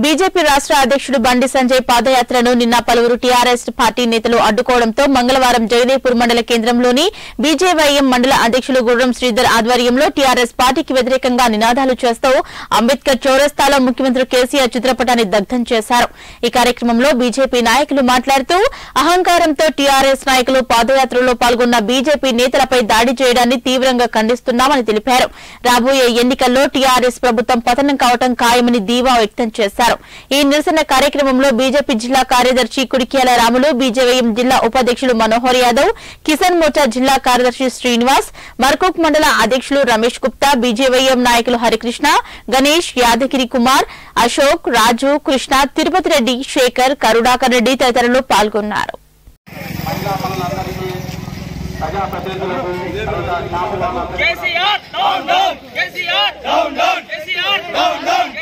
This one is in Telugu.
బీజేపీ రాష్ట్ర అధ్యక్షుడు బండి సంజయ్ పాదయాత్రను నిన్న పలువురు టీఆర్ఎస్ పార్టీ నేతలు అడ్డుకోవడంతో మంగళవారం జగదేపూర్ మండల కేంద్రంలోని బీజేవైఎం మండల అధ్యక్షులు గుర్రం శ్రీధర్ ఆధ్వర్యంలో టీఆర్ఎస్ పార్టీకి వ్యతిరేకంగా నినాదాలు చేస్తూ అంబేద్కర్ చౌరస్తాలో ముఖ్యమంత్రి కేసీఆర్ చిత్రపటాన్ని దగ్ధం చేశారు ఈ కార్యక్రమంలో బీజేపీ నాయకులు మాట్లాడుతూ అహంకారంతో టీఆర్ఎస్ నాయకులు పాదయాత్రలో పాల్గొన్న బీజేపీ నేతలపై దాడి చేయడాన్ని తీవ్రంగా ఖండిస్తున్నామని తెలిపారు రాబోయే ఎన్నికల్లో టీఆర్ఎస్ ప్రభుత్వం పతనం కావటం ఖాయమని ధీమా వ్యక్తం చేశారు ఈ నిరసన కార్యక్రమంలో బీజేపీ జిల్లా కార్యదర్శి కుడిక్యాల రాములు బీజేవైఎం జిల్లా ఉపాధ్యక్షులు మనోహర్ యాదవ్ కిసాన్ మోర్చా జిల్లా కార్యదర్శి శ్రీనివాస్ మర్కూక్ మండల అధ్యక్షులు రమేష్ గుప్తా బీజేవైఎం నాయకులు హరికృష్ణ గణేష్ యాదగిరి కుమార్ అశోక్ రాజు కృష్ణ తిరుపతి రెడ్డి శేఖర్ కరుణాకర్ రెడ్డి తదితరులు పాల్గొన్నారు మహిళా మనందరికీ ప్రజాప్రతినిధులకు తర్వాత షాపుల KCR down down KCR down down KCR down down